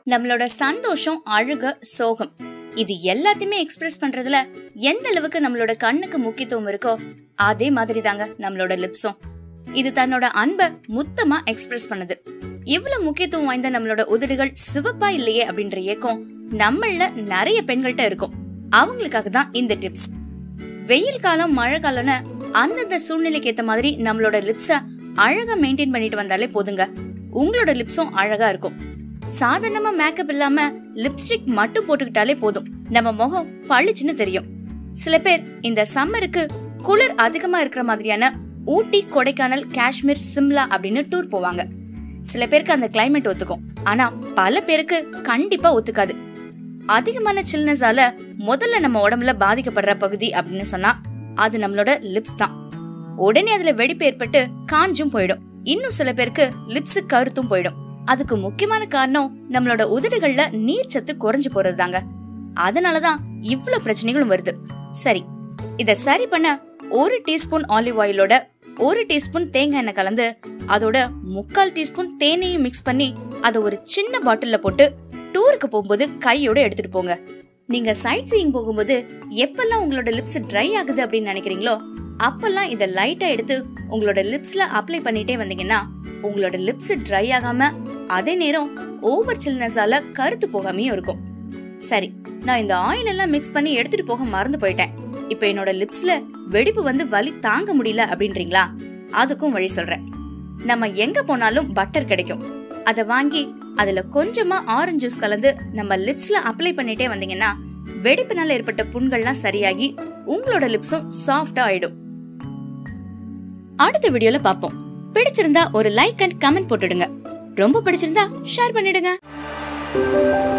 நம்மளோட சந்தோஷம் அழுக சோகம் இது எல்லாத்தையுமே எக்ஸ்பிரஸ் பண்றதுல எந்த அளவுக்கு நம்மளோட கண்ணுக்கு முக்கியத்துவம் இருக்கோ அதே மாதிரி தாங்க நம்மளோட லிப்ஸும் இது தன்னோட அன்பை முத்தமா எக்ஸ்பிரஸ் பண்ணுது இவ்வளவு முக்கியத்துவம் வாய்ந்த நம்மளோட உதடுகள் சிவப்பா இல்லையே அப்படின்ற ஏக்கம் நம்மள நிறைய பெண்கள்கிட்ட இருக்கும் அவங்களுக்காக தான் இந்த டிப்ஸ் வெயில் காலம் மழை காலம்னு அந்தந்த சூழ்நிலைக்கு ஏத்த மாதிரி நம்மளோட லிப்ஸ அழகா மெயின்டைன் பண்ணிட்டு வந்தாலே போதுங்க உங்களோட லிப்ஸும் அழகா இருக்கும் சாதாரணமா மேக்கப் இல்லாம லிப்ஸ்டிக் மட்டும் போட்டுக்கிட்டாலே போதும் நம்ம முகம் பளிச்சுன்னு தெரியும் சில பேர் இந்த சம்மருக்கு குளிர் அதிகமா இருக்கிற மாதிரியான ஊட்டி கொடைக்கானல் காஷ்மீர் சிம்லா அப்படின்னு டூர் போவாங்க சில பேருக்கு அந்த கிளைமேட் ஒத்துக்கும் ஆனா பல பேருக்கு கண்டிப்பா ஒத்துக்காது அதிகமான சில்னஸால முதல்ல நம்ம உடம்புல பாதிக்கப்படுற பகுதி அப்படின்னு சொன்னா அது நம்மளோட லிப்ஸ் தான் உடனே அதுல வெடிப்பு ஏற்பட்டு காஞ்சும் போயிடும் இன்னும் சில பேருக்கு லிப்ஸ் கருத்தும் போயிடும் அதுக்கு முக்கியமான காரணம் நம்மளோட உதடுகள்ல நீர் சத்து குறைஞ்சு போறது தாங்க அதனாலதான் இவ்ளோ பிரச்சனைகளும் வருது சரி இத சரி பண்ண ஒரு டீஸ்பூன் ஆலிவ் ஆயிலோட ஒரு டீஸ்பூன் தேங்காய் எண்ணெய் கலந்து அதோட முக்கால் டீஸ்பூன் தேனையும் மிக்ஸ் பண்ணி அதை ஒரு சின்ன பாட்டில்ல போட்டு டூருக்கு போகும்போது கையோட எடுத்துட்டு போங்க நீங்க சைட் சீயிங் போகும்போது எப்பெல்லாம் உங்களோட லிப்ஸ் ட்ரை ஆகுது அப்படின்னு நினைக்கிறீங்களோ அப்பெல்லாம் இத லைட்டா எடுத்து உங்களோட லிப்ஸ்ல அப்ளை பண்ணிட்டே வந்தீங்கன்னா உங்களோட லிப்ஸ் ட்ரை ஆகாம அதே நேரம் ஓவர் சில்னஸால கருத்து போகாமையும் இருக்கும் சரி நான் இந்த ஆயில் எல்லாம் மிக்ஸ் பண்ணி எடுத்துட்டு போக மறந்து போயிட்டேன் இப்போ என்னோட லிப்ஸ்ல வெடிப்பு வந்து வலி தாங்க முடியல அப்படின்றீங்களா அதுக்கும் வழி சொல்றேன் நம்ம எங்க போனாலும் பட்டர் கிடைக்கும் அத வாங்கி அதுல கொஞ்சமா ஆரஞ்சு ஜூஸ் கலந்து நம்ம லிப்ஸ்ல அப்ளை பண்ணிட்டே வந்தீங்கன்னா வெடிப்புனால ஏற்பட்ட புண்கள்லாம் சரியாகி உங்களோட லிப்ஸும் சாஃப்டா ஆயிடும் அடுத்த வீடியோல பாப்போம் பிடிச்சிருந்தா ஒரு லைக் அண்ட் கமெண்ட் போட்டுடுங்க ரொம்ப பிடிச்சிருந்தா ஷேர் பண்ணிடுங்க